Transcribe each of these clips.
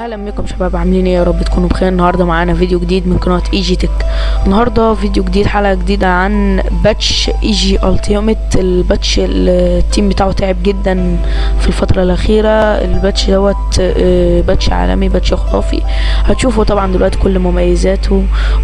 اهلا بكم شباب عاملين ايه يا رب تكونوا بخير النهارده معانا فيديو جديد من قناه اي جي تك النهارده فيديو جديد حلقه جديده عن باتش اي جي التيمت الباتش التيم بتاعه تعب جدا في الفتره الاخيره الباتش دوت آه، باتش عالمي باتش خرافي هتشوفوا طبعا دلوقتي كل مميزاته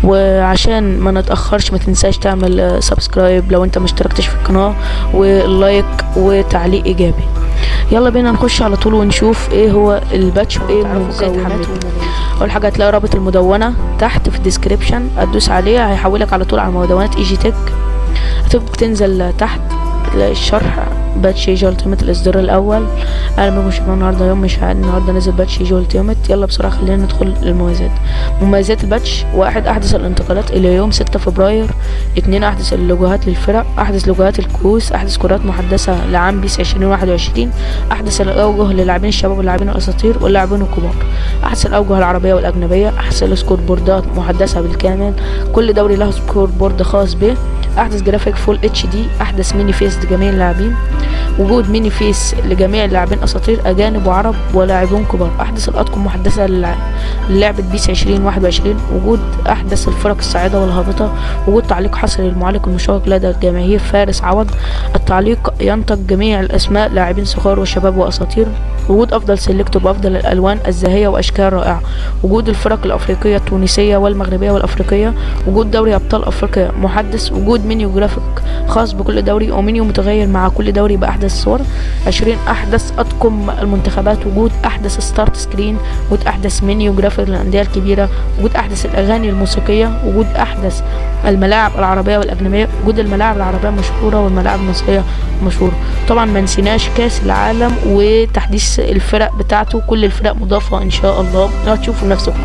وعشان ما نتاخرش ما تنساش تعمل آه، سبسكرايب لو انت ما اشتركتش في القناه واللايك وتعليق ايجابي يلا بينا نخش على طول ونشوف ايه هو الباتش وايه مكوناته اول حاجه هتلاقي رابط المدونه تحت في الديسكريبشن هتدوس عليه هيحولك على طول على مدونات اي جي تك هتبقى تنزل تحت تلاقي الشرح باتش ايجي التيمت الاصدار الاول اهلا بكم شباب النهارده يوم مش عاد النهارده نزل باتش ايجي التيمت يلا بسرعه خلينا ندخل المميزات مميزات الباتش واحد احدث الانتقالات الى يوم 6 فبراير اتنين احدث اللوجوهات للفرق احدث لوجوهات الكؤوس احدث كرات محدثه لعام بيس 2021 احدث الاوجه للاعبين الشباب واللاعبين الاساطير واللاعبين الكبار احدث الاوجه العربيه والاجنبيه احدث السكور بوردات محدثه بالكامل كل دوري له سكور بورد خاص به احدث جرافيك فول اتش دي احدث ميني فيس لجميع اللاعبين وجود ميني فيس لجميع اللاعبين اساطير اجانب وعرب ولاعبون كبار احدث الاطقم محدثه للع- للعبه بيس 2021 وجود احدث الفرق الصاعده والهابطه وجود تعليق حصري للمعلق المشوق لدى الجماهير فارس عوض التعليق ينطق جميع الاسماء لاعبين صغار وشباب واساطير وجود افضل سيلكتور بافضل الالوان الزاهيه واشكال رائعه وجود الفرق الافريقيه التونسيه والمغربيه والافريقيه وجود دوري ابطال افريقيا محدث وجود منيو جرافيك خاص بكل دوري ومنيو متغير مع كل دوري باحدث صور 20 احدث اطقم المنتخبات وجود احدث ستارت سكرين وجود احدث منيو جرافيك للانديه الكبيره وجود احدث الاغاني الموسيقيه وجود احدث الملاعب العربيه والاجنبيه وجود الملاعب العربيه مشهوره والملاعب المصريه مشهوره طبعا ما نسيناش كاس العالم وتحديث الفرق بتاعته كل الفرق مضافه ان شاء الله هتشوفوا نفسكم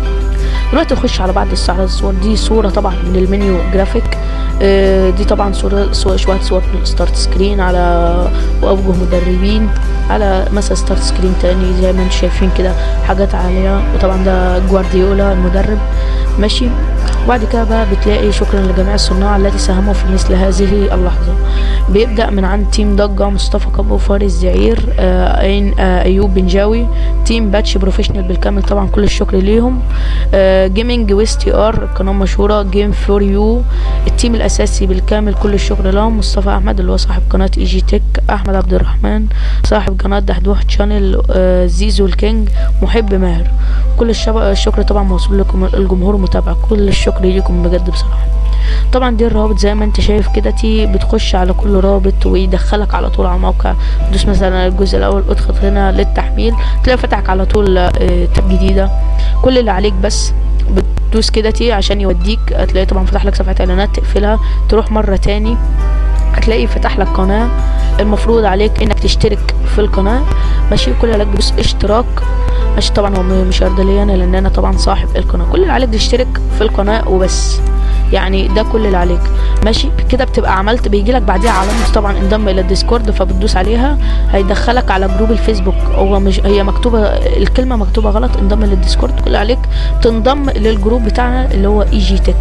دلوقتي نخش على بعض استعراض الصور دي صورة طبعا من المنيو جرافيك آه، دي طبعا صورة صور شوية صور من الستارت سكرين على وأوجه مدربين على مثلا ستارت سكرين تاني زي ما انتم شايفين كده حاجات عالية وطبعا ده جوارديولا المدرب ماشي وبعد كده بقى بتلاقي شكرا لجميع الصناع التي ساهموا في مثل هذه اللحظة بيبدأ من عند تيم ضجة مصطفى كابو فارس زعير آه أين آه أيوب بنجاوي تيم باتش بروفيشنال بالكامل طبعا كل الشكر ليهم آه جيمنج ويست تي ار القناة مشهورة جيم فور يو التيم الأساسي بالكامل كل الشكر لهم مصطفى أحمد اللي هو صاحب قناة اي جي تك أحمد عبد الرحمن صاحب قناة دحدوح تشانل آه زيزو الكينج محب ماهر كل الشب- الشكر طبعا موصول لكم الجمهور المتابع كل الشكر ليكم بجد بصراحة طبعا دي الروابط زي ما انت شايف كده تي بتخش على كل رابط ويدخلك على طول على الموقع تدوس مثلا الجزء الاول اضغط هنا للتحميل تلاقي فتحك على طول آه، تاب جديده كل اللي عليك بس بتدوس كده تي عشان يوديك هتلاقي طبعا فتح لك صفحه اعلانات تقفلها تروح مره تاني هتلاقي فتح لك قناه المفروض عليك انك تشترك في القناه ماشي كل اللي عليك بس اشتراك ماشي طبعا هو مش هيرضى لي انا لان انا طبعا صاحب القناه كل اللي عليك تشترك في القناه وبس يعني ده كل اللي عليك ماشي كده بتبقى عملت بيجي لك بعديها علامه طبعا انضم الى الديسكورد فبتدوس عليها هيدخلك على جروب الفيسبوك هو مش هي مكتوبه الكلمه مكتوبه غلط انضم للديسكورد كل اللي عليك تنضم للجروب بتاعنا اللي هو اي جي تك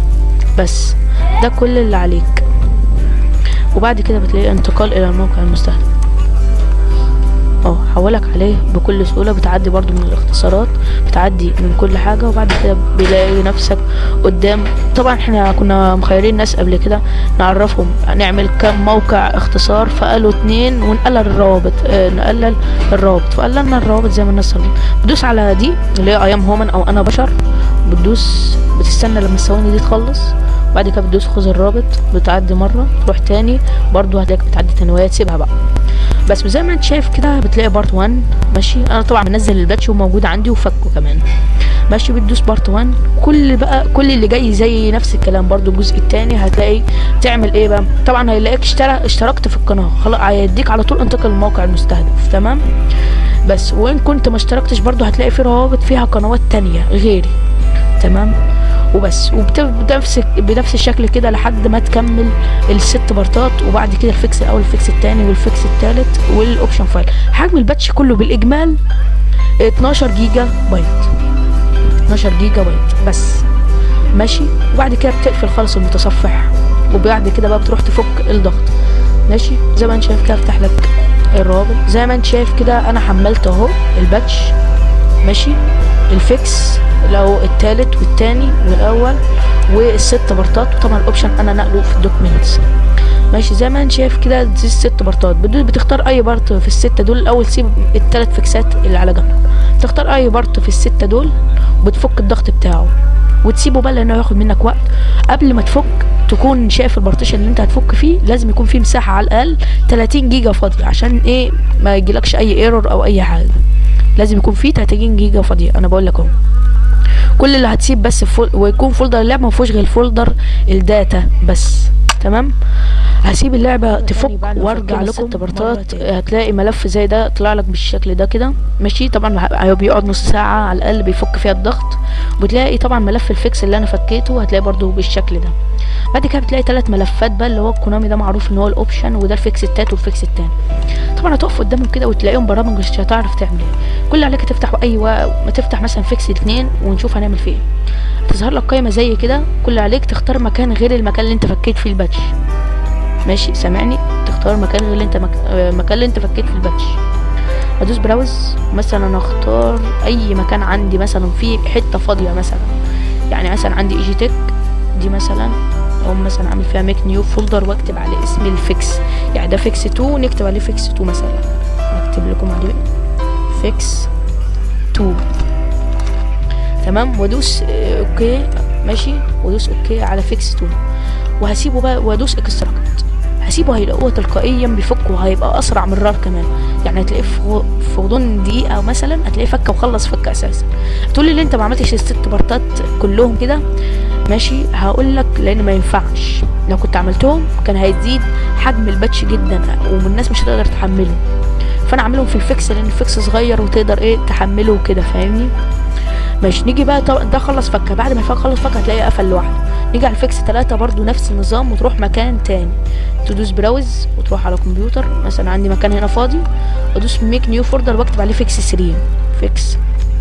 بس ده كل اللي عليك وبعد كده بتلاقي انتقال الى الموقع المستهدف اه حولك عليه بكل سهوله بتعدي برضو من الاختصارات بتعدي من كل حاجه وبعد كده بيلاقي نفسك قدام طبعا احنا كنا مخيرين ناس قبل كده نعرفهم نعمل كام موقع اختصار فقالوا اتنين ونقلل الروابط اه نقلل الروابط فقللنا الروابط زي ما الناس طالبين بتدوس على دي اللي هي ايام هومن او انا بشر بتدوس بتستنى لما الثواني دي تخلص بعد كده بتدوس خذ الرابط بتعدي مره تروح تاني برضو هتلاقيك بتعدي تاني وهي تسيبها بقى بس زي ما انت شايف كده بتلاقي بارت 1 ماشي انا طبعا منزل الباتش وموجود عندي وفكه كمان ماشي بتدوس بارت 1 كل بقى كل اللي جاي زي نفس الكلام برضو الجزء التاني هتلاقي تعمل ايه بقى طبعا هيلاقيك اشترك اشتركت في القناه خلاص هيديك على طول انتقل الموقع المستهدف تمام بس وان كنت ما اشتركتش برضو هتلاقي في روابط فيها قنوات تانية غيري تمام وبس وبنفس بنفس الشكل كده لحد ما تكمل الست بارتات وبعد كده الفيكس الاول الفيكس التاني والفيكس التالت والاوبشن فايل حجم الباتش كله بالاجمال 12 جيجا بايت 12 جيجا بايت بس ماشي وبعد كده بتقفل خالص المتصفح وبعد كده بقى بتروح تفك الضغط ماشي زي ما انت شايف كده افتح لك الرابط زي ما انت شايف كده انا حملت اهو الباتش ماشي الفيكس لو التالت والتاني والاول والست بارتات وطبعا الاوبشن انا نقله في الدوكيومنتس ماشي زي ما انت شايف كده دي الست بارتات بدون بتختار اي بارت في الستة دول الاول سيب التلات فيكسات اللي على جنب تختار اي بارت في الستة دول وبتفك الضغط بتاعه وتسيبه بقى لانه هياخد منك وقت قبل ما تفك تكون شايف البارتيشن اللي انت هتفك فيه لازم يكون فيه مساحة على الاقل 30 جيجا فاضية عشان ايه ما يجيلكش اي ايرور او اي حاجة لازم يكون فيه 30 جيجا فاضية انا بقول لك اهو كل اللي هتسيب بس فول ويكون فولدر اللعبة ما فيهوش غير فولدر الداتا بس تمام هسيب اللعبة تفك وارجع لكم بارتات هتلاقي ملف زي ده طلع لك بالشكل ده كده ماشي طبعا هو بيقعد نص ساعة على الاقل بيفك فيها الضغط وتلاقي طبعا ملف الفيكس اللي انا فكيته هتلاقي برضو بالشكل ده بعد كده بتلاقي ثلاث ملفات بقى اللي هو الكونامي ده معروف ان هو الاوبشن وده الفيكس التات والفيكس التاني طبعا هتقف قدامهم كده وتلاقيهم برامج مش هتعرف تعمل ايه كل اللي عليك تفتح اي و... ما تفتح مثلا فيكس اتنين ونشوف هنعمل فيه ايه تظهر لك قائمه زي كده كل اللي عليك تختار مكان غير المكان اللي انت فكيت فيه الباتش ماشي سامعني تختار مكان غير اللي انت مك... آه، مكان اللي انت فكيت فيه الباتش ادوس براوز مثلا انا اختار اي مكان عندي مثلا فيه حته فاضيه مثلا يعني مثلا عندي اي جي تك دي مثلا او مثلا اعمل فيها ميك نيو فولدر واكتب عليه اسم الفيكس يعني ده فيكس 2 نكتب عليه فيكس 2 مثلا اكتب لكم عليه فيكس 2 تمام وادوس آه، اوكي ماشي وادوس اوكي على فيكس 2 وهسيبه بقى وادوس اكستراكت هسيبه هيلاقوه تلقائيا بيفك وهيبقى اسرع من الرار كمان يعني هتلاقيه في غ- في غضون دقيقه مثلا هتلاقيه فك وخلص فك اساسا تقولي لي انت ما عملتش الست بارتات كلهم كده ماشي هقول لك لان ما ينفعش لو كنت عملتهم كان هيزيد حجم الباتش جدا والناس مش هتقدر تحمله فانا اعملهم في الفيكس لان الفيكس صغير وتقدر ايه تحمله وكده فاهمني ماشي نيجي بقى طب ده خلص فكه بعد ما الفك خلص فكه هتلاقيه قفل لوحده نيجي على الفيكس 3 برضو نفس النظام وتروح مكان تاني تدوس براوز وتروح على كمبيوتر مثلا عندي مكان هنا فاضي ادوس ميك نيو فولدر واكتب عليه فيكس 3 فيكس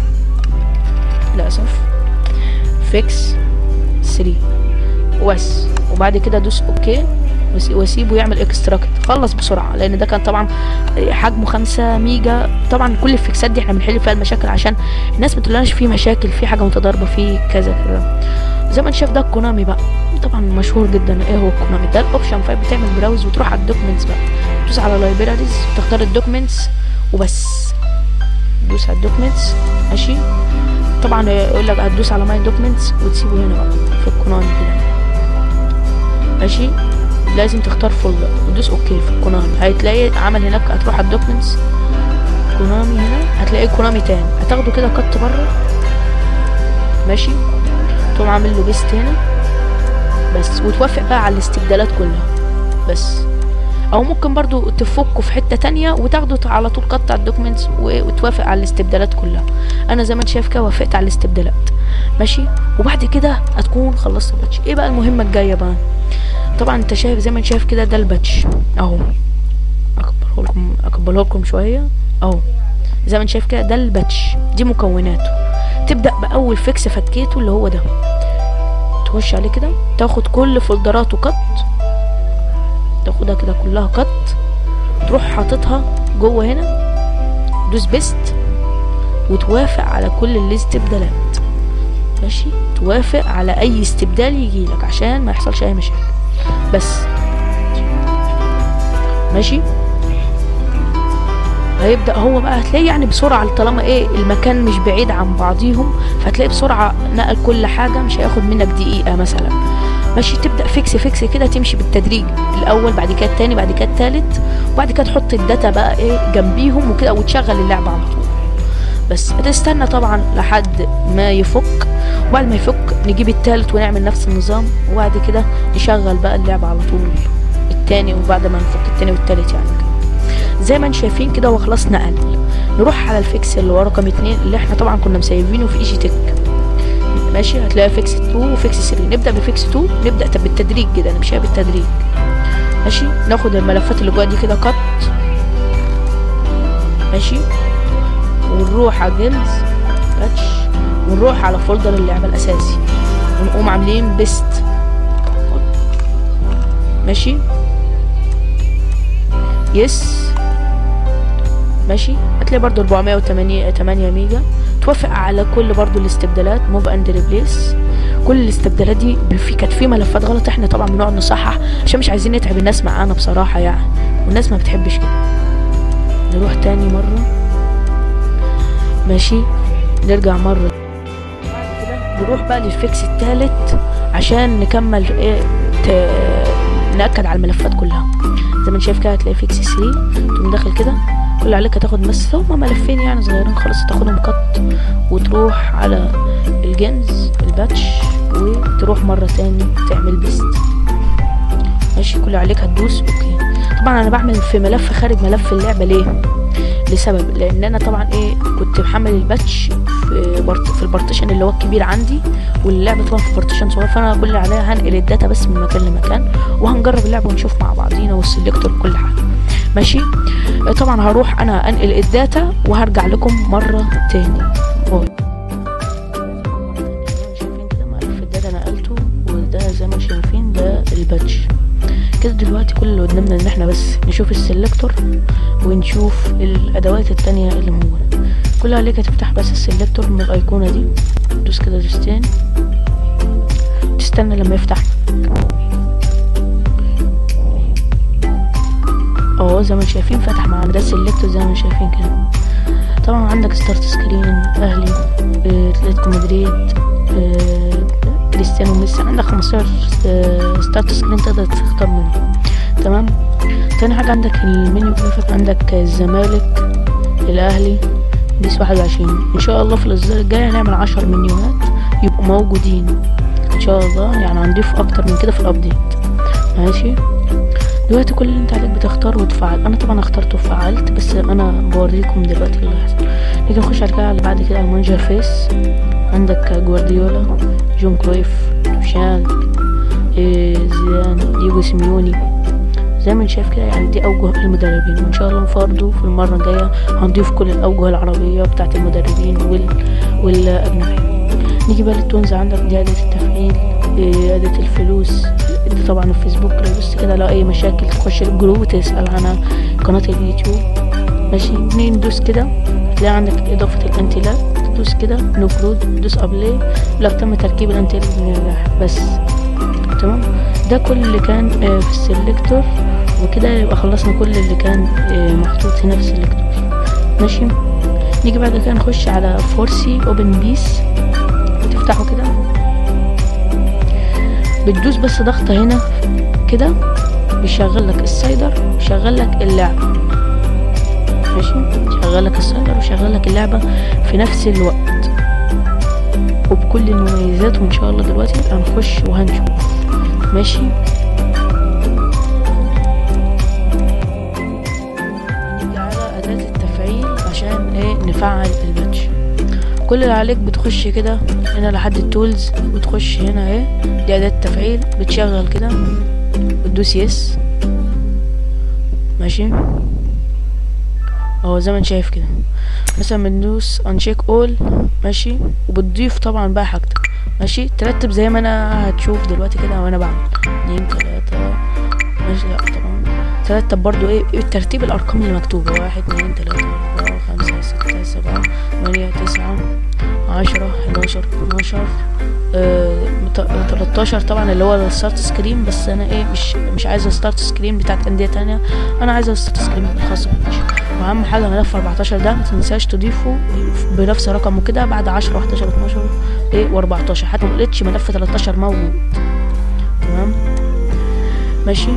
للاسف فيكس 3 وبس وبعد كده ادوس اوكي وس- واسيبه يعمل اكستراكت خلص بسرعه لان ده كان طبعا حجمه 5 ميجا طبعا كل الفيكسات دي احنا بنحل فيها المشاكل عشان الناس ما تقولناش في مشاكل في حاجه متضاربه في كذا كذا زي ما انت شايف ده الكونامي بقى طبعا مشهور جدا ايه هو الكونامي ده الاوبشن 5 بتعمل براوز وتروح على الدوكيومنتس بقى تدوس على لايبراريز تختار الدوكيومنتس وبس تدوس على الدوكيومنتس ماشي طبعا يقول لك هتدوس على ماي دوكيومنتس وتسيبه هنا بقى في الكونامي كده ماشي لازم تختار فولدر وتدوس اوكي في الكونامي هتلاقي عمل هناك هتروح على الدوكيومنتس كونامي هنا هتلاقي كونامي تاني هتاخده كده كت بره ماشي تقوم عامل له بيست هنا بس وتوافق بقى على الاستبدالات كلها بس او ممكن برضو تفكه في حتة تانية وتاخده على طول قطع الدوكيومنتس وتوافق على الاستبدالات كلها انا زي ما انت شايف كده وافقت على الاستبدالات ماشي وبعد كده هتكون خلصت الباتش ايه بقى المهمة الجاية بقى طبعا انت شايف زي ما انت شايف كده ده الباتش اهو اكبره لكم اكبره لكم شوية اهو زي ما انت شايف كده ده الباتش دي مكوناته تبدأ بأول فيكس فكيته اللي هو ده تخش عليه كده تاخد كل فولدراته قط تاخدها كده كلها قط تروح حاططها جوه هنا دوس بيست وتوافق على كل الاستبدالات ماشي توافق على اي استبدال يجيلك عشان ما يحصلش اي مشاكل بس ماشي هيبدأ هو بقى هتلاقي يعني بسرعة طالما ايه المكان مش بعيد عن بعضيهم فهتلاقي بسرعة نقل كل حاجة مش هياخد منك دقيقة مثلا ماشي تبدأ فيكس فيكس كده تمشي بالتدريج الأول بعد كده التاني بعد كده التالت وبعد كده تحط الداتا بقى ايه جنبيهم وكده وتشغل اللعبة على طول بس هتستنى طبعا لحد ما يفك وبعد ما يفك نجيب التالت ونعمل نفس النظام وبعد كده نشغل بقى اللعبة على طول التاني وبعد ما نفك التاني والتالت يعني كده زي ما انتم شايفين كده هو خلاص نقل نروح على الفيكس اللي هو رقم اتنين اللي احنا طبعا كنا مسيبينه في اي جي تك ماشي هتلاقي فيكس 2 وفيكس 3 نبدا بفيكس 2 نبدا طب بالتدريج كده نمشيها بالتدريج ماشي ناخد الملفات اللي جوه دي كده كت ماشي ونروح على جيمز باتش ونروح على فولدر اللعبه الاساسي ونقوم عاملين بيست ماشي يس ماشي هتلاقي برضو 408 8 ميجا بتوافق على كل برضو الاستبدالات موف اند ريبليس كل الاستبدالات دي في كانت في ملفات غلط احنا طبعا بنقعد نصحح عشان مش عايزين نتعب الناس معانا بصراحه يعني والناس ما بتحبش كده نروح تاني مره ماشي نرجع مره بعد كده نروح بقى للفيكس التالت عشان نكمل ايه ت... ناكد على الملفات كلها زي ما انت شايف كده هتلاقي فيكس 3 تقوم داخل كده كل اللي عليك هتاخد بس هما ملفين يعني صغيرين خالص تاخدهم قط وتروح على الجنز الباتش وتروح مرة تاني تعمل بيست ماشي كل اللي عليك هتدوس اوكي طبعا انا بعمل في ملف خارج ملف اللعبة ليه لسبب لان انا طبعا ايه كنت محمل الباتش في برت في البارتيشن اللي هو الكبير عندي واللعبه طبعا في بارتيشن صغير فانا كل اللي عليها هنقل الداتا بس من مكان لمكان وهنجرب اللعبه ونشوف مع بعضينا والسلكتور كل حاجه ماشي طبعا هروح انا انقل الداتا وهرجع لكم مره تاني باي شايفين كده ملف الداتا نقلته وده زي ما شايفين ده الباتش كده دلوقتي كل اللي قدامنا ان احنا بس نشوف السلكتور ونشوف الادوات التانية اللي موجودة كل اللي عليك هتفتح بس السلكتور من الايقونة دي دوس كده دوستين تستنى لما يفتح اه زي ما شايفين فتح مع ده السلكتور زي ما شايفين كده طبعا عندك ستارت سكرين اهلي اه اتلتيكو مدريد اه كريستيانو ميسي عندك 15 ستارت سكرين تقدر تختار منه تمام تاني حاجة عندك المنيو جرافيك عندك الزمالك الأهلي بيس واحد وعشرين إن شاء الله في الإصدار الجاي هنعمل عشر منيوهات يبقوا موجودين إن شاء الله يعني هنضيف أكتر من كده في الأبديت ماشي دلوقتي كل اللي انت عليك بتختار وتفعل انا طبعا اخترت وفعلت بس انا بوريكم دلوقتي اللي هيحصل نيجي نخش على كده بعد كده على المانجر فيس عندك جوارديولا جون كرويف توشان إيه زيدان ديجو سيميوني زي ما انت شايف كده يعني دي اوجه المدربين وان شاء الله برضه في المره الجايه هنضيف كل الاوجه العربيه بتاعت المدربين وال والاجنبي نيجي بقى للتونز عندك دي اداه التفعيل إيه اداه الفلوس دي طبعا الفيسبوك لو بص كده لو اي مشاكل تخش الجروب وتسال عنها قناه اليوتيوب ماشي ندوس كده هتلاقي عندك اضافه الانتيلات تدوس كده نوكلود دوس ابلاي لو تم تركيب الانتيلات بس تمام ده كل اللي كان آه في السلكتور وكده يبقى خلصنا كل اللي كان آه محطوط هنا في السلكتور ماشي نيجي بعد كده نخش على فورسي اوبن بيس تفتحه كده بتدوس بس ضغطة هنا كده بيشغل لك السايدر ويشغل لك اللعبة ماشي يشغل لك السايدر ويشغل لك اللعبة في نفس الوقت وبكل المميزات وان شاء الله دلوقتي هنخش وهنشوف ماشي نيجي على أداة التفعيل عشان ايه نفعل الباتش كل اللي عليك بتخش كده هنا لحد التولز وتخش هنا اهي دي أداة التفعيل بتشغل كده بتدوس يس ماشي اهو زي ما انت شايف كده مثلا بندوس انشيك اول ماشي وبتضيف طبعا بقى حاجتك ماشي ترتب زي ما انا هتشوف دلوقتي كده وانا بعمل اتنين تلاتة ماشي لا طبعا ترتب برضو ايه ترتيب الارقام اللي مكتوبة واحد اتنين تلاتة اربعة خمسة ستة سبعة تمانية تسعة عشرة حداشر اتناشر تلاتاشر طبعا اللي هو الستارت سكرين بس انا ايه مش مش عايزه ستارت سكرين بتاعت انديه تانية انا عايزه ستارت سكرين الخاص بالباشا واهم حاجه ملف 14 ده متنساش تضيفه بنفس رقمه كده بعد 10 11 12 ايه و14 حتى ما لقيتش ملف 13 موجود تمام ماشي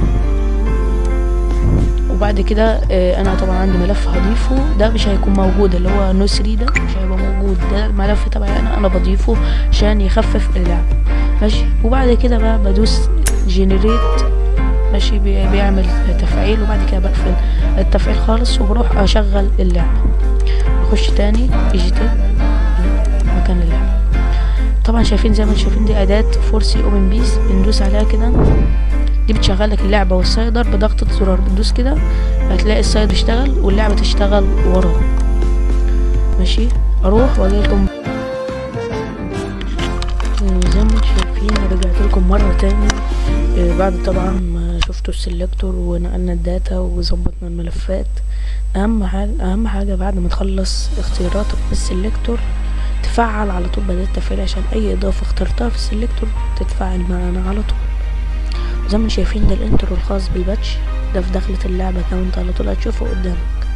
وبعد كده اه انا طبعا عندي ملف هضيفه ده مش هيكون موجود اللي هو نو 3 ده مش هيبقى موجود ده الملف تبعي انا انا بضيفه عشان يخفف اللعب ماشي وبعد كده بقى بدوس جنريت ماشي بيعمل تفعيل وبعد كده بقفل التفعيل خالص وبروح اشغل اللعبة اخش تاني اجيتك مكان اللعبة طبعا شايفين زي ما انتم شايفين دي اداة فورسي اوبن بيس بندوس عليها كده دي بتشغل لك اللعبة والسايدر بضغطة زرار بتدوس كده هتلاقي السايدر يشتغل واللعبة تشتغل وراه ماشي اروح واجي لكم زي ما شايفين رجعت لكم مرة تاني بعد طبعا ما شفتوا السلكتور ونقلنا الداتا وظبطنا الملفات اهم حاجة اهم حاجة بعد ما تخلص اختيارات السلكتور فعل على طول بدأت تفعيل عشان اي اضافة اخترتها في السلكتور تتفاعل معانا على طول زي ما شايفين ده الانترو الخاص بالباتش ده في دخلة اللعبة كده وانت على طول هتشوفه قدامك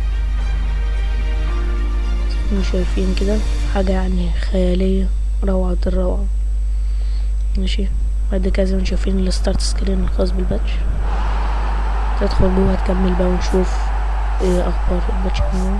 زي ما شايفين كده حاجة يعني خيالية روعة الروعة ماشي بعد كده زي ما شايفين الستارت سكرين الخاص بالباتش تدخل جوه تكمل بقى ونشوف ايه اخبار الباتش من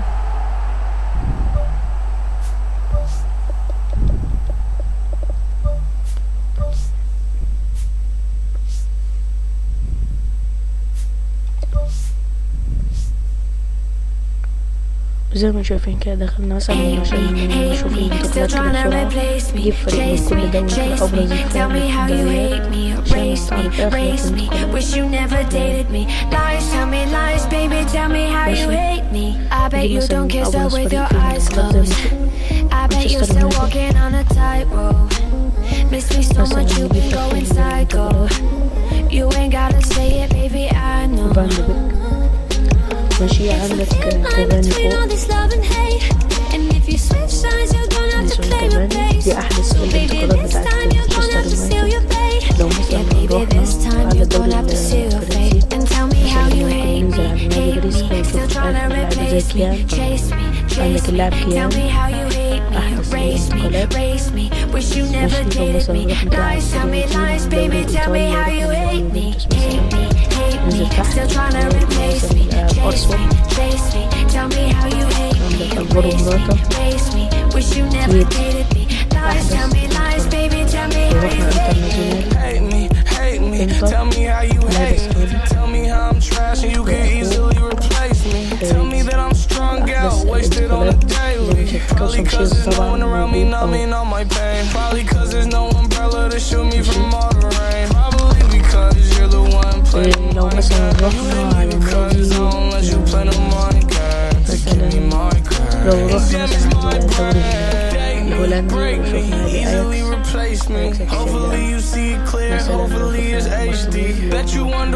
زي ما شايفين كده دخلنا مثلا عشان نشوف الانتقالات كده بسرعة نجيب فريق من كل دولة في أبرز الفرق في الدوريات عشان نستعرض آخر الانتقالات نجيب مثلا أبرز فريق في الانتقالات زي ما نشوف مانشستر يونايتد مثلا نجيب ترتيب الانتقالات فان دي بيك ماشي عندك كافاني فوق دي سون كمان دي أحدث الانتقالات بتاعت مانشستر يونايتد لو مثلا رحنا على الدوري الفرنسي مثلا ممكن ننزل على نادي باريس هنشوف اللاعب زي كيان عندك اللاعب كيان أحدث الانتقالات ماشي لو مثلا رحنا على الدوري الإيطالي رحنا يوفنتوس مثلا ننزل تحت مثلا أرسنال عندك ألفارو موراتا كيد أحدث ورحنا انترناسيونال انتر لاعب اسباني أحدث الانتقالات زي ما شفت كاو سانشيز طبعا موجود أهو إيه لو مثلا رحنا على نادي مثلا لو رحنا مثلا على الدوري الهولندي وشوفنا نادي اياكس مثلا لو شفنا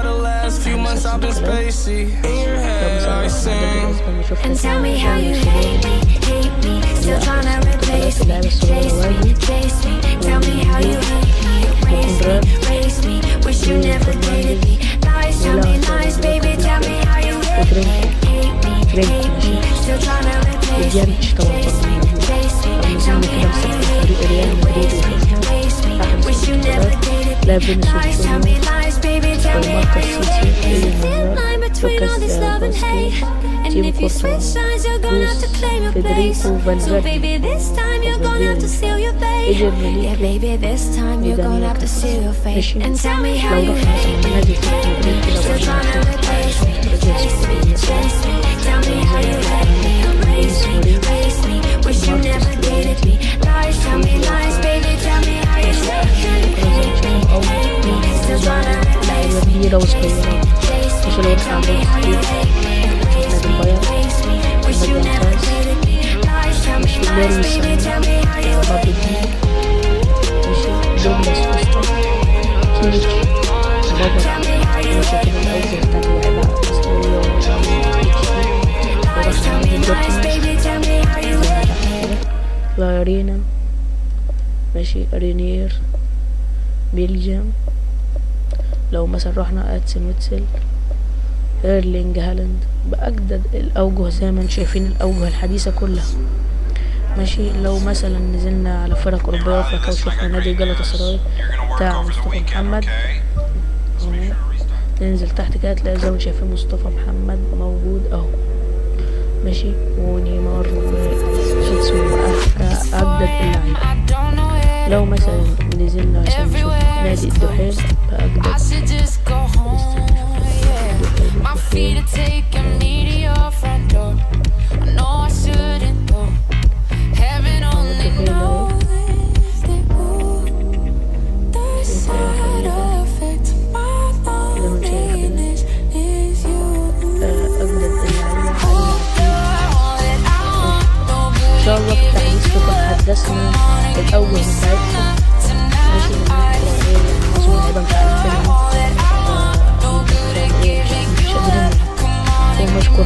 And tell me how you hate me, hate me. Still trying to replace me, chase me, chase me. Tell me how you hate me, raise me, raise me. Wish you never dated me. Lies, tell me lies, baby. Tell me how you hate me, hate me, hate me. Still trying to replace me, وديانتش طبعا chase me, chase me. عايزين Tell me كده how مسك you في فريق ريال مدريد وشوفنا raise me. أحدث Wish you never الانتقالات dated لاعب me. فينيسيوس Lies, tell me جونيور lies, baby. Tell me how ماركوس you سيتي hate me. ايدن Line between all this love and hate. And تيم if you switch كورتوا sides, you're gonna have to claim your place. فيدريكو So فالفيردي baby, this time you're gonna have to seal your fate. ايجر Yeah, ميليتو baby, this time you're gonna have to seal your fate. ماشي And tell me how لو you رحنا hate مثلا me. نادي في مدريد كده Still وقلنا trying to replace me, chase me, مثلا chase me. Tell me how you hate me, raise me, raise me. Wish you never dated me. Lies, tell me lies, baby, tell me how you hate me. أو Still trying to replace لعيبة me, كبيرة وصغيرة chase me. مش لو رحنا على مدريد نادي البايرن Wish you never dated me. Lies, tell me مش lies, لوريس baby, tell me how you بابي دي ماشي دوغلاس كوستا كيميتش بابا ماشي كده الأوجه بتاعت اللعيبة الأسطورية ورحنا نادي دورتموند فلورينا ماشي رينير بيلجيم لو مثلا رحنا اتسن ويتسل ايرلينج هالاند بأجدد الأوجه زي ما انتم شايفين الأوجه الحديثة كلها ماشي لو مثلا نزلنا على فرق أوروبية أفريقيا وشوفنا نادي جلطة سراي بتاع مصطفى محمد أهو. ننزل تحت كده تلاقي زي ما شايفين مصطفى محمد موجود اهو ماشي ونيمار وفيتسو أجدد اللعيبة لو مثلا نزلنا عشان نشوف نادي الدحيل بأجدد I should just go home. Yeah. My feet are taking me to your front door. I know I shouldn't go. Heaven only knows that ooh, the side effect of my loneliness is you. أجدد اللعيبة All that I want, إن شاء الله في التحديث تكون حدثنا الأول بتاعتهم ماشي من ناحية إيه يعني معظم اللعيبة مش عارفينهم آه، مش قادرين ومشكور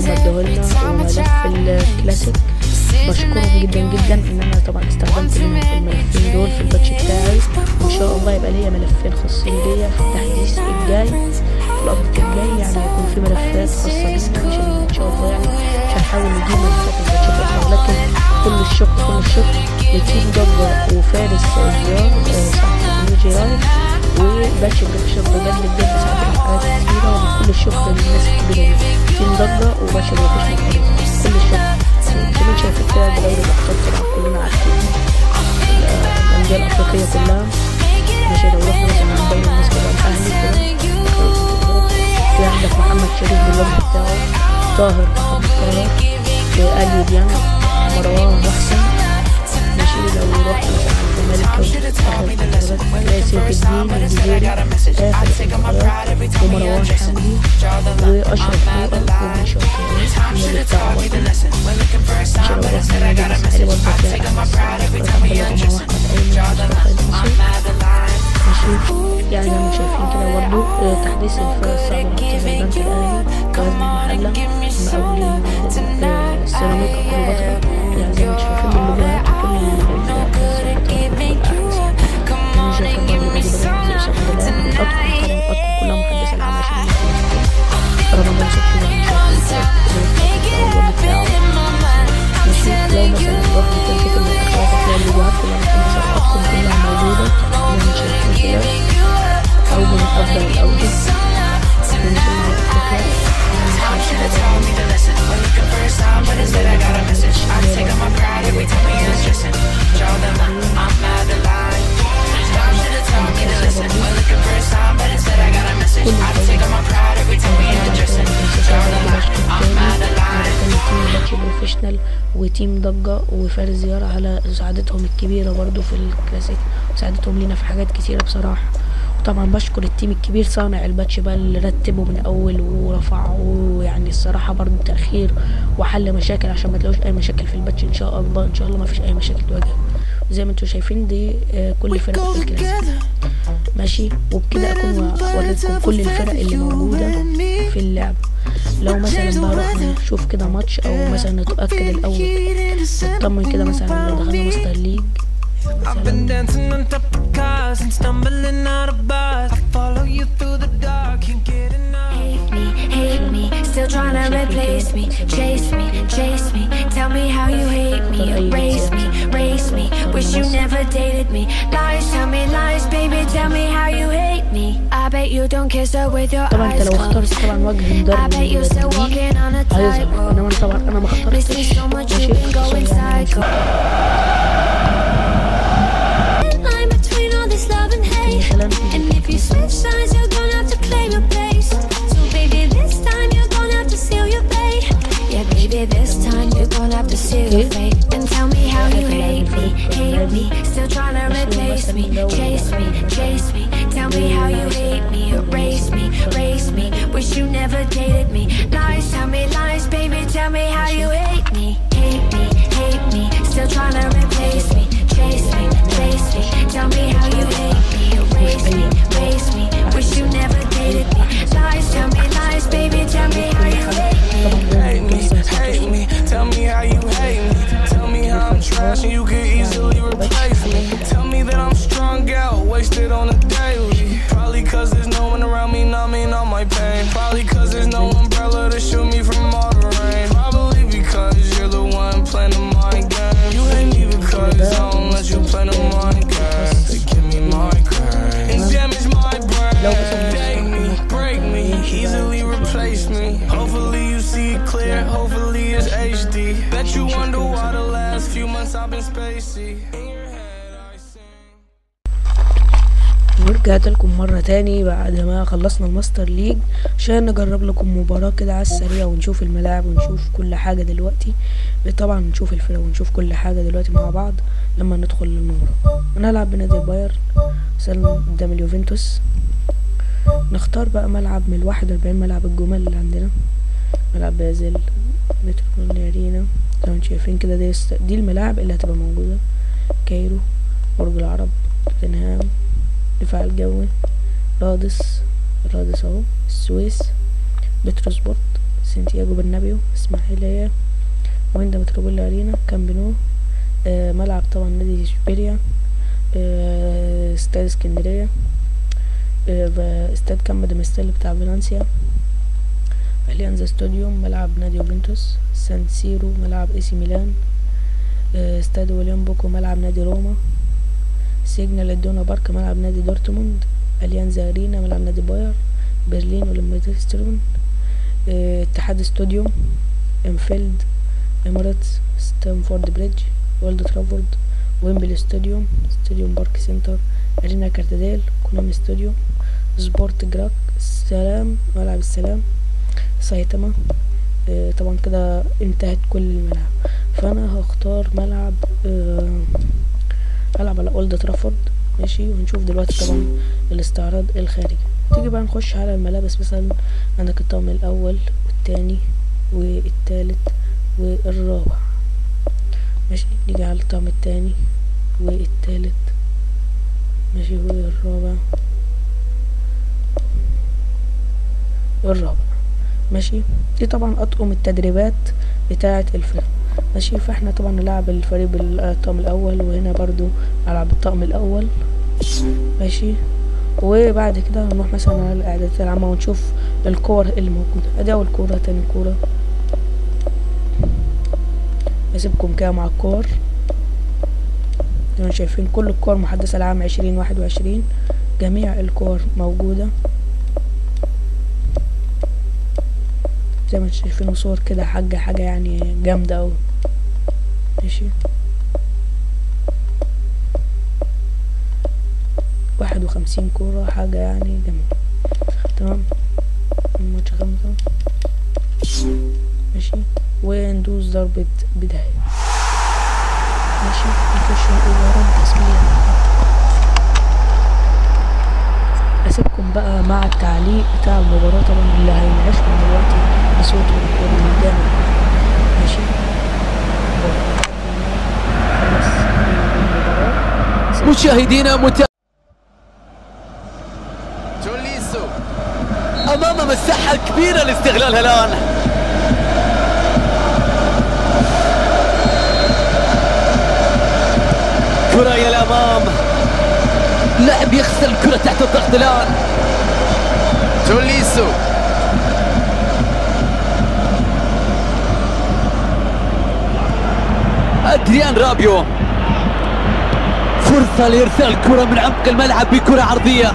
هم ادوهولنا وملف الكلاسيك بشكرهم جدا جدا ان انا طبعا استخدمت منهم في الملفين دول في الباتش بتاعي وان شاء الله يبقى ليا ملفين خاصين بيا في التحديث الجاي الابديت الجاي يعني هيكون في ملفات خاصة بينا عشان ان شاء الله يعني عشان نحاول نجيب ملفات الباتشات بتاعنا لكن كل الشكر كل الشكر لتيم ضجة وفارس زيار آه، صاحب نيو جي لايف وباتش بروفيشنال بجد بجد ساعدنا في حاجات كتيرة وكل الشكر للناس الكبيرة دي تيم ضجة وباتش بروفيشنال كل الشكر كمان شايفين كده دوري الأبطال طبعا كلنا عارفين الأندية الأفريقية كلها ماشي لو رحنا مثلا عند دوري المصري بقى الأهلي كده في عندك محمد شريف بالوجه بتاعه طاهر محمد طاهر وأليو ديانج مروان محسن ماشي لو رحت مثلا على الزمالك آخر الانتخابات تلاقي سيف الدين الجزيري آخر الانتخابات ومروان حمدي وأشرف فوقة وبن شرقي النادي بتاعه برضه ماشي لو رحنا النادي الإسماعيلي برضه هتلاقي أحمد صلاح بلده مع أحمد أيمن ومصطفى ماشي يعني زي ما انتم شايفين كده برضو آه، تحديث الفرق الصعبة زي البنك الأهلي غزل المحلة مقاولين آه، السيراميكا كليوباترا يعني زي ما انتم شايفين اللوجوهات وكل الفرق يعني شايفين برضو نادي بلد أسامة دلال من أتقن طبعا أتقن كلها محدث العام عشرين رمضان صبحي زي ما انتم شايفين الأول بتاعه ماشي لو مثلا رحت تشوف الانتخابات هتلاقي اللوجوهات كلها محدثة الأتقن كلها موجودة زي ما انتم شايفين كده أوجه من أفضل الأوجه من جميع الفكرة بروفيشنال وتيم ضجة وفارس زيارة على مساعدتهم الكبيرة برضو في الكلاسيك مساعدتهم لينا في حاجات كتيرة بصراحة وطبعا بشكر التيم الكبير صانع الباتش بقى اللي رتبه من اول ورفعه يعني الصراحه برضه تاخير وحل مشاكل عشان ما تلاقوش اي مشاكل في الباتش ان شاء الله ان شاء الله ما فيش اي مشاكل تواجهه زي ما انتم شايفين دي آه، كل فرق في الكلاسيك ماشي وبكده اكون وريتكم كل الفرق اللي موجوده في اللعب لو مثلا بقى رحنا نشوف كده ماتش او مثلا نتاكد الاول نطمن كده مثلا لو دخلنا ماستر ليج I've been dancing on top of cars and stumbling out of bars. I follow you through the dark, can't get enough. Hate me, hate me, still trying to replace me. Chase me, chase me, tell me how you hate me. Erase me, race me, wish you never dated me. Lies, tell me lies, baby, tell me how you hate me. I bet you don't kiss her with your طبعا انت eyes لو اخترت closed. طبعا وجه I مدرب bet you're still الجديد walking on a هيظهر انما tightrope. انا طبعا انا ما Miss اخترتش me so much, ماشي you've been going خصوصاً يعني psycho. Line between all this love and hate. مثلا And if you switch sides, you're gonna have to claim your place. So baby, this time you're gonna have to seal your fate. Yeah, baby, this time you're gonna have to seal your fate. And tell me how you hate me, hate me. Still trying to replace me, chase me, chase me. Tell me how you hate me, erase me, race me. Wish you never dated me. Lies, tell me lies, baby. Tell me how you hate me, hate me, hate me. Still trying to replace me, chase me, chase me. Tell me how you hate me, erase me, race me. Wish you never dated me. Lies, tell me lies, baby. Tell me how you hate me. Hate me, hate me. Tell me how you hate me. Tell me how I'm trash and you could easily replace me. Tell me that I'm strung out, wasted on a daily. Probably cause there's no one around me numbing all my pain. Probably cause there's no umbrella to shield me from all the rain. Probably because you're the one playing the mind game. You hate me because I don't let you play the mind game. They give me migraine and damage my brain. Date me, break me, easily replace me. Hopefully you see it clear, hopefully it's HD. Bet you wonder why the last few months I've been spacey. In your head I sing. ورجعت لكم مرة تاني بعد ما خلصنا الماستر ليج عشان نجرب لكم مباراة كده على السريع ونشوف الملاعب ونشوف كل حاجة دلوقتي طبعا نشوف الفرق ونشوف كل حاجة دلوقتي مع بعض لما ندخل المباراة ونلعب بنادي البايرن مثلا قدام اليوفنتوس نختار بقى ملعب من الواحد وأربعين ملعب الجمل اللي عندنا ملعب بازل مترو ارينا زي ما انتم شايفين كده دي, است- دي الملاعب اللي هتبقى موجودة كايرو برج العرب توتنهام دفاع الجوي رادس رادس اهو السويس بتروسبورت سانتياغو برنابيو اسماعيلية ويندا متروبولي ارينا كامب نو آه ملعب طبعا نادي اشبيليا آه استاد اسكندرية آه ب- استاد كامب ديمستيل بتاع فالنسيا اليانزا ستاديوم ملعب نادي يوفنتوس سان سيرو ملعب اي سي ميلان آه، استاد ويليام بوكو ملعب نادي روما سيجنال ادونا بارك ملعب نادي دورتموند اليانزا ارينا ملعب نادي باير برلين اولمبيتسترون آه، اتحاد ستاديوم انفيلد اماراتس ستانفورد بريدج اولد ترافورد ويمبلي ستاديوم ستاديوم بارك سنتر ارينا كارتاديل كونامي ستاديوم سبورت جراك السلام ملعب السلام سايتاما آه، طبعا كده انتهت كل الملاعب فانا هختار ملعب آه، هلعب على اولد ترافورد ماشي ونشوف دلوقتي طبعا الاستعراض الخارجي تيجي بقى نخش على الملابس مثلا عندك الطقم الاول والتاني والتالت والرابع ماشي نيجي على الطقم التاني والتالت ماشي والرابع والرابع ماشي دي طبعا اطقم التدريبات بتاعة الفرق ماشي فاحنا طبعا نلعب الفريق بالطقم الاول وهنا برضو العب الطقم الاول ماشي وبعد كده هنروح مثلا على الاعدادات العامة ونشوف الكور اللي موجودة ادي اول كورة تاني كورة اسيبكم كده مع الكور زي ما شايفين كل الكور محدثة لعام عشرين واحد وعشرين جميع الكور موجودة زي ما انتم شايفين صور كده حاجة حاجة يعني جامدة اوي ماشي واحد وخمسين كورة حاجة يعني جامدة تمام الماتش خمسة ماشي وندوس ضربة بداية ماشي نخش نقول يا رب بسم الله اسيبكم بقى مع التعليق بتاع المباراة طبعا اللي هينعشكم دلوقتي بصوت وريكورد جامد ماشي خلاص المباراة مشاهدينا مت... توليسو امام مساحه كبيره لاستغلالها الان كرة الى الامام لاعب يخسر الكرة تحت الضغط الان توليسو ادريان رابيو فرصة لارسال الكرة من عمق الملعب بكرة عرضية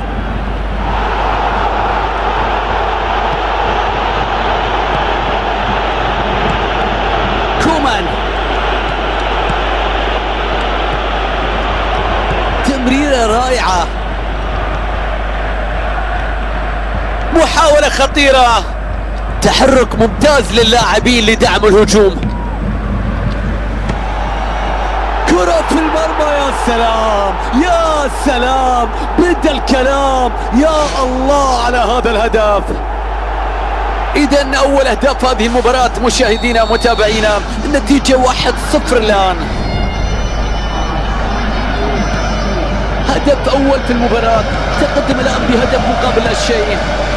كومان تمريرة رائعة محاولة خطيرة تحرك ممتاز للاعبين لدعم الهجوم كرة في المرمى يا سلام يا سلام بدا الكلام يا الله على هذا الهدف إذا أول أهداف هذه المباراة مشاهدينا متابعينا النتيجة واحد صفر الآن هدف أول في المباراة تقدم الآن بهدف مقابل لا شيء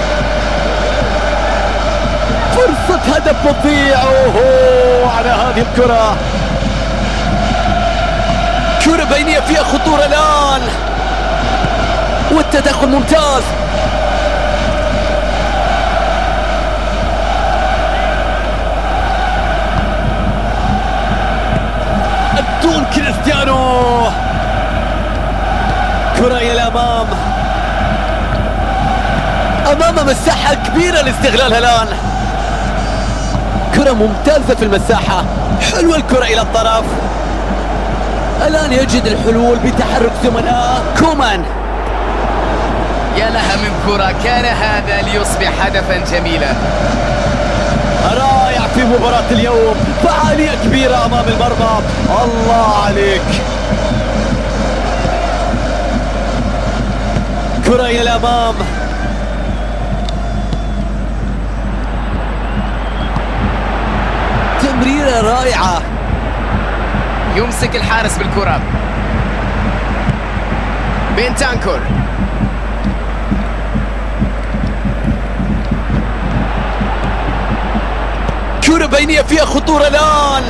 فرصة هدف تضيع أوهو على هذه الكرة كرة بينية فيها خطورة الآن والتدخل ممتاز دون كريستيانو كرة إلى الأمام أمام مساحة كبيرة لاستغلالها الآن كرة ممتازة في المساحة حلوة الكرة إلى الطرف الآن يجد الحلول بتحرك زملائه كومان يا لها من كرة كان هذا ليصبح هدفا جميلا رائع في مباراة اليوم فعالية كبيرة أمام المرمى الله عليك كرة إلى الأمام تمريرة رائعة يمسك الحارس بالكرة بنتانكور كرة بينية فيها خطورة الآن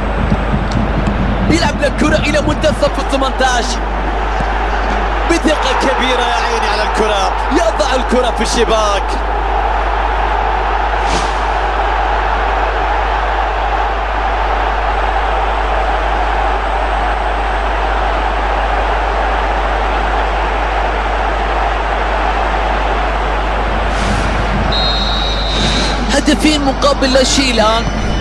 يلعب لك كرة إلى منتصف ال 18 بثقة كبيرة يا عيني على الكرة يضع الكرة في الشباك هدفين مقابل لا شيء الآن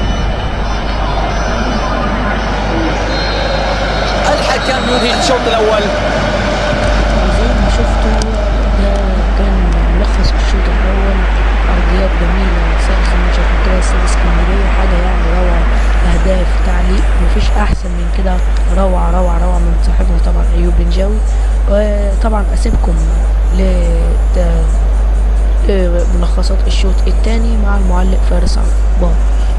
الحكم ينهي الشوط الأول زي ما شفتوا ده كان ملخص الشوط الأول أرضيات جميلة صرخة من شكل كده استاد اسكندرية حاجة يعني روعة أهداف تعليق مفيش أحسن من كده روعة روعة روعة من صاحبها طبعا أيوب بنجاوي وطبعا أسيبكم ل ملخصات الشوط الثاني مع المعلق فارس عمرو باي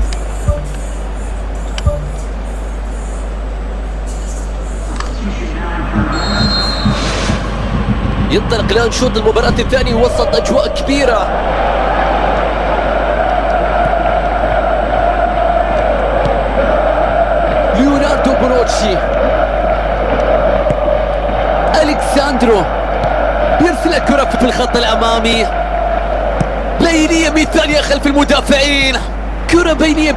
ينطلق الآن شوط المباراة الثاني وسط أجواء كبيرة ليوناردو بونوتشي ألكساندرو يرسل الكرة في الخط الأمامي بينية مثالية خلف المدافعين كرة بينية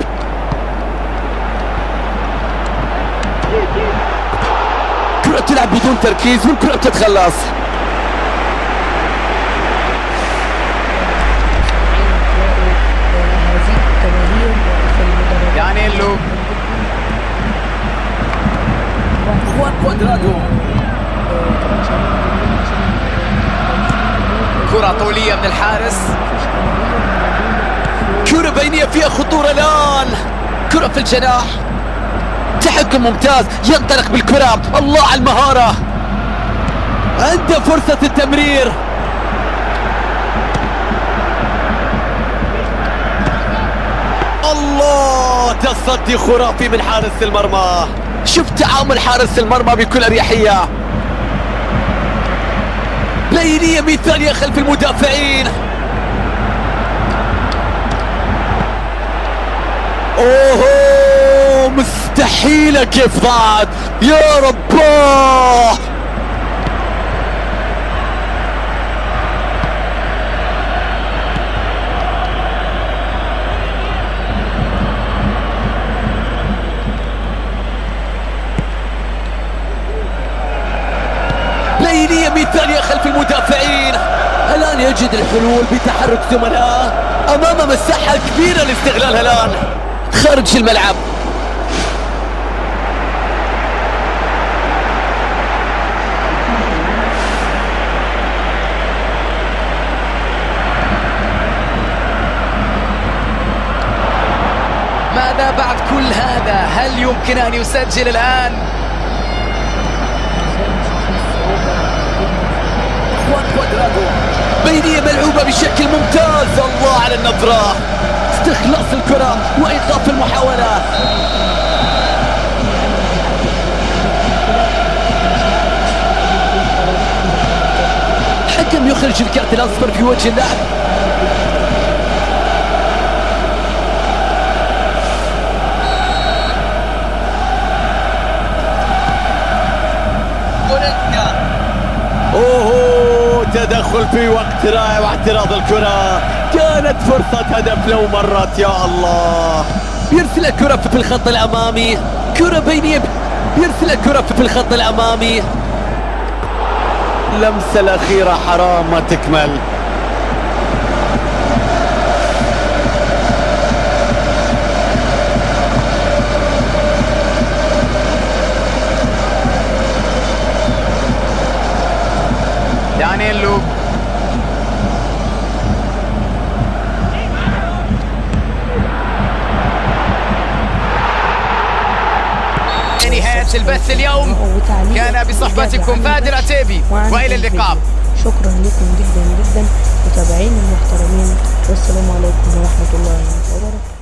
كرة تلعب بدون تركيز والكرة بتتخلص هذه الجماهير في المدرجات يعني اللو خوان كوادرادو كرة طولية من الحارس كرة بينية فيها خطورة الآن كرة في الجناح تحكم ممتاز ينطلق بالكرة الله على المهارة عنده فرصة التمرير الله تصدي خرافي من حارس المرمى شوف تعامل حارس المرمى بكل أريحية بينية مثالية خلف المدافعين اوه مستحيلة كيف ضاعت يا رباه بينية مثالية خلف المدافعين الآن يجد الحلول بتحرك زملائه أمام مساحة كبيرة لاستغلالها الآن خارج الملعب ماذا بعد كل هذا هل يمكن أن يسجل الآن خوان كوادرادو بينية ملعوبة بشكل ممتاز الله على النظرة استخلاص الكرة وإيقاف المحاولة حكم يخرج الكارت الأصفر في وجه اللاعب اوه تدخل في وقت رائع واعتراض الكرة كانت فرصة هدف لو مرت يا الله يرسل الكرة في الخط الأمامي كرة بينية يرسل الكرة في الخط الأمامي لمسة الأخيرة حرام ما تكمل دانييلو نهاية البث اليوم وتعليق كان بصحبتكم إجابة عن فادر البث عتيبي وعن وإلى الفيديو. اللقاء شكرا لكم جدا جدا متابعين المحترمين والسلام عليكم ورحمة الله وبركاته